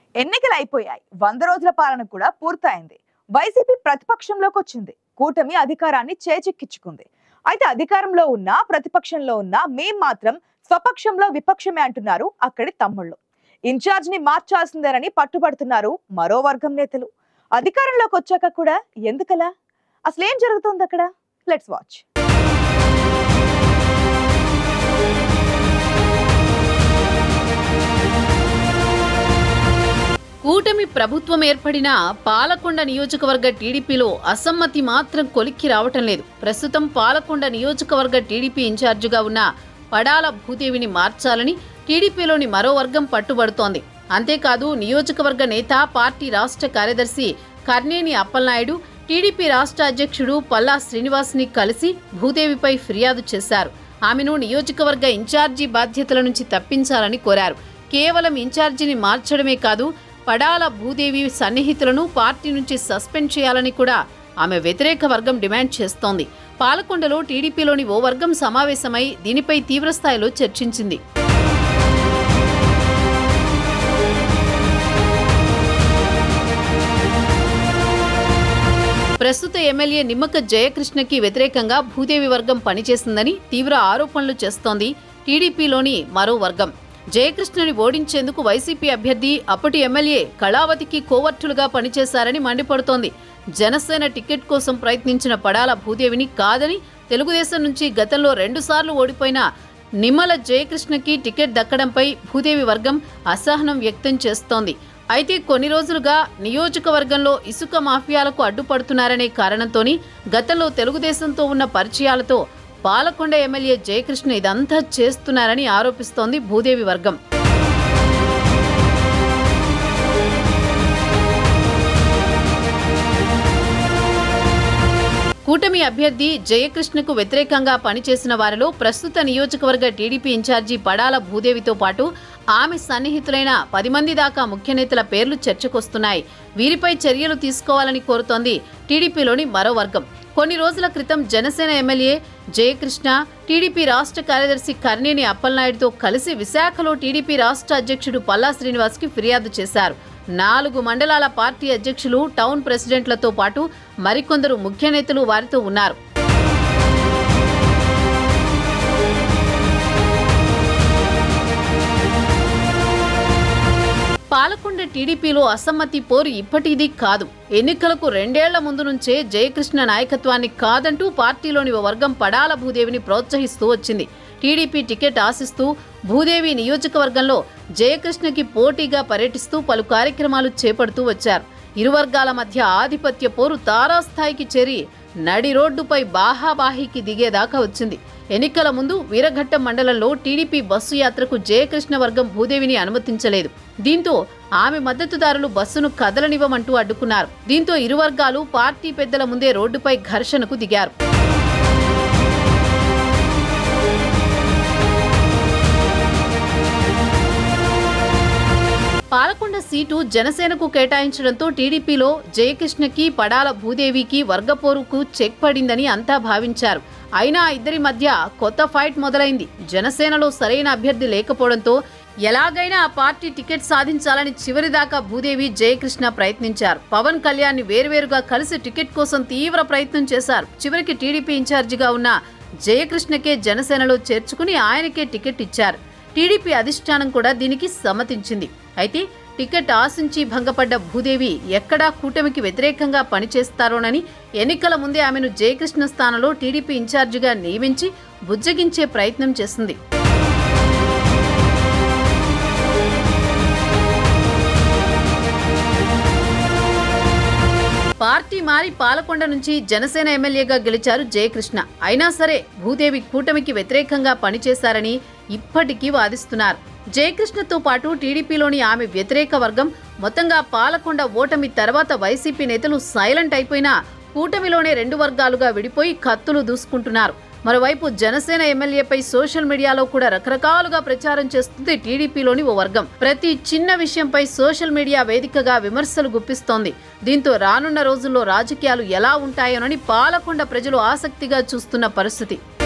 ఎన్నికలు అయిపోయాయి వంద రోజుల పాలన కూడా పూర్తయింది వైసీపీ ప్రతిపక్షంలోకి వచ్చింది కూటమి అధికారాన్ని చేజిక్కించుకుంది అయితే అధికారంలో ఉన్నా ప్రతిపక్షంలో ఉన్నా మేం మాత్రం స్వపక్షంలో విపక్షమే అంటున్నారు అక్కడి తమ్ముళ్ళు ఇన్ఛార్జ్ ని మార్చాల్సిందేనని పట్టుబడుతున్నారు మరో వర్గం నేతలు అధికారంలోకి వచ్చాక కూడా ఎందుకలా అసలేం జరుగుతుంది అక్కడ లెట్స్ వాచ్ కూటమి ప్రభుత్వం ఏర్పడిన పాలకొండ నియోజకవర్గ టీడీపీలో అసమ్మతి మాత్రం కొలిక్కి రావటం లేదు ప్రస్తుతం పాలకొండ నియోజకవర్గ టీడీపీ ఇన్ఛార్జిగా ఉన్న పడాల భూదేవిని మార్చాలని టీడీపీలోని మరో వర్గం పట్టుబడుతోంది అంతేకాదు నియోజకవర్గ నేత పార్టీ రాష్ట్ర కార్యదర్శి కర్నేని అప్పలనాయుడు టీడీపీ రాష్ట్ర అధ్యక్షుడు పల్లా శ్రీనివాస్ని కలిసి భూదేవిపై ఫిర్యాదు చేశారు ఆమెను నియోజకవర్గ ఇన్ఛార్జి బాధ్యతల నుంచి తప్పించాలని కోరారు కేవలం ఇన్ఛార్జిని మార్చడమే కాదు పడాల భూదేవి సన్నిహితులను పార్టీ నుంచి సస్పెండ్ చేయాలని కూడా ఆమె వ్యతిరేక వర్గం డిమాండ్ చేస్తోంది పాలకొండలో టీడీపీలోని ఓ వర్గం సమావేశమై దీనిపై తీవ్రస్థాయిలో చర్చించింది ప్రస్తుత ఎమ్మెల్యే నిమ్మక జయకృష్ణకి వ్యతిరేకంగా భూదేవి వర్గం పనిచేసిందని తీవ్ర ఆరోపణలు చేస్తోంది టీడీపీలోని మరో వర్గం జయకృష్ణని ఓడించేందుకు వైసీపీ అభ్యర్థి అప్పటి ఎమ్మెల్యే కళావతికి కోవర్టులుగా పనిచేశారని మండిపడుతోంది జనసేన టికెట్ కోసం ప్రయత్నించిన పడాల భూదేవిని కాదని తెలుగుదేశం నుంచి గతంలో రెండుసార్లు ఓడిపోయిన నిమ్మల జయకృష్ణకి టికెట్ దక్కడంపై భూదేవి వర్గం అసహనం వ్యక్తం చేస్తోంది అయితే కొన్ని రోజులుగా నియోజకవర్గంలో ఇసుక మాఫియాలకు అడ్డుపడుతున్నారనే కారణంతోని గతంలో తెలుగుదేశంతో ఉన్న పరిచయాలతో పాలకొండ ఎమ్మెల్యే జయకృష్ణ ఇదంతా చేస్తున్నారని ఆరోపిస్తోంది భూదేవి వర్గం కూటమి అభ్యర్థి జయకృష్ణకు వ్యతిరేకంగా పనిచేసిన వారిలో ప్రస్తుత నియోజకవర్గ టీడీపీ ఇన్ఛార్జి పడాల భూదేవితో పాటు ఆమె సన్నిహితులైన పది మంది దాకా ముఖ్య నేతల పేర్లు చర్చకొస్తున్నాయి వీరిపై చర్యలు తీసుకోవాలని కోరుతోంది టీడీపీలోని మరో వర్గం కొన్ని రోజుల క్రితం జనసేన ఎమ్మెల్యే జయకృష్ణ టీడీపీ రాష్ట్ర కార్యదర్శి కర్నేని అప్పలనాయుడుతో కలిసి విశాఖలో టీడీపీ రాష్ట్ర అధ్యక్షుడు పల్లా శ్రీనివాస్కి ఫిర్యాదు చేశారు నాలుగు మండలాల పార్టీ అధ్యక్షులు టౌన్ ప్రెసిడెంట్లతో పాటు మరికొందరు ముఖ్య నేతలు వారితో ఉన్నారు పాలకొండ టీడీపీలో అసమ్మతి పోరు ఇప్పటిది కాదు ఎన్నికలకు రెండేళ్ల ముందు నుంచే జయకృష్ణ నాయకత్వాన్ని కాదంటూ పార్టీలోని ఓ వర్గం పడాల భూదేవిని ప్రోత్సహిస్తూ వచ్చింది టీడీపీ టికెట్ ఆశిస్తూ భూదేవి నియోజకవర్గంలో జయకృష్ణకి పోటీగా పర్యటిస్తూ పలు కార్యక్రమాలు చేపడుతూ వచ్చారు ఇరు వర్గాల మధ్య ఆధిపత్య పోరు తారాస్థాయికి చేరి నడి రోడ్డుపై బాహాబాహీకి దిగేదాకా వచ్చింది ఎన్నికల ముందు వీరఘట్టం మండలంలో టీడీపీ బస్సు యాత్రకు జయకృష్ణ వర్గం భూదేవిని అనుమతించలేదు దీంతో ఆమె మద్దతుదారులు బస్సును కదలనివ్వమంటూ అడ్డుకున్నారు దీంతో ఇరు వర్గాలు పార్టీ పెద్దల ముందే రోడ్డుపై ఘర్షణకు దిగారు పాలకొండ సీటు జనసేనకు కేటాయించడంతో టీడీపీలో జయకృష్ణకి పడాల భూదేవికి వర్గపోరుకు చెక్ పడిందని అంతా భావించారు అయినా ఆ ఇద్దరి మధ్య కొత్త ఫైట్ మొదలైంది జనసేనలో సరైన అభ్యర్థి లేకపోవడంతో ఎలాగైనా ఆ పార్టీ టికెట్ సాధించాలని చివరిదాకా భూదేవి జయకృష్ణ ప్రయత్నించారు పవన్ కళ్యాణ్ ని వేరువేరుగా కలిసి టికెట్ కోసం తీవ్ర ప్రయత్నం చేశారు చివరికి టీడీపీ ఇన్ఛార్జిగా ఉన్న జయకృష్ణకే జనసేనలో చేర్చుకుని ఆయనకే టికెట్ ఇచ్చారు టీడీపీ అధిష్టానం కూడా దీనికి సమ్మతించింది అయితే టికెట్ ఆశించి భంగపడ్డ భూదేవి ఎక్కడా కూటమికి వ్యతిరేకంగా పనిచేస్తారోనని ఎన్నికల ముందే ఆమెను జయకృష్ణ స్థానంలో టీడీపీ ఇన్ఛార్జిగా నియమించి బుజ్జగించే ప్రయత్నం చేసింది పార్టీ మారి పాలకొండ నుంచి జనసేన ఎమ్మెల్యేగా గెలిచారు జయకృష్ణ అయినా సరే భూదేవి కూటమికి వ్యతిరేకంగా పనిచేశారని ఇప్పటికీ వాదిస్తున్నారు జయకృష్ణతో పాటు టీడీపీలోని ఆమె వ్యతిరేక వర్గం మొత్తంగా పాలకొండ ఓటమి తర్వాత వైసీపీ నేతలు సైలెంట్ అయిపోయినా కూటమిలోనే రెండు వర్గాలుగా విడిపోయి కత్తులు దూసుకుంటున్నారు మరోవైపు జనసేన ఎమ్మెల్యేపై సోషల్ మీడియాలో కూడా రకరకాలుగా ప్రచారం చేస్తుంది టీడీపీలోని ఓ వర్గం ప్రతి చిన్న విషయంపై సోషల్ మీడియా వేదికగా విమర్శలు గుప్పిస్తోంది దీంతో రానున్న రోజుల్లో రాజకీయాలు ఎలా ఉంటాయోనని పాలకొండ ప్రజలు ఆసక్తిగా చూస్తున్న పరిస్థితి